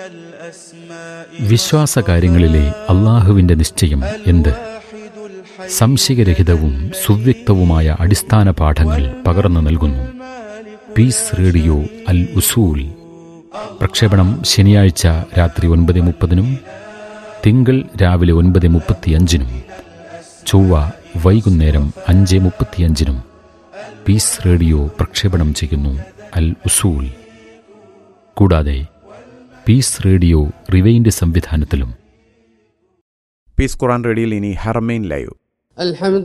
വിശ്വാസകാര്യങ്ങളിലെ അള്ളാഹുവിന്റെ നിശ്ചയം എന്ത് സംശയരഹിതവും സുവ്യക്തവുമായ അടിസ്ഥാന പാഠങ്ങൾ പകർന്നു നൽകുന്നു പീസ് റേഡിയോ അൽ ഉസൂൽ പ്രക്ഷേപണം ശനിയാഴ്ച രാത്രി ഒൻപത് മുപ്പതിനും തിങ്കൾ രാവിലെ ഒൻപത് മുപ്പത്തിയഞ്ചിനും ചൊവ്വ വൈകുന്നേരം അഞ്ച് മുപ്പത്തിയഞ്ചിനും പീസ് റേഡിയോ പ്രക്ഷേപണം ചെയ്യുന്നു അൽ ഉസൂൽ കൂടാതെ പീസ് റേഡിയോ റിവൈൻഡ് സംവിധാനത്തിലും പീസ് ഖുറാൻ റേഡിയോയിൽ ഇനി ഹറമൈൻ ലൈവ് الحمد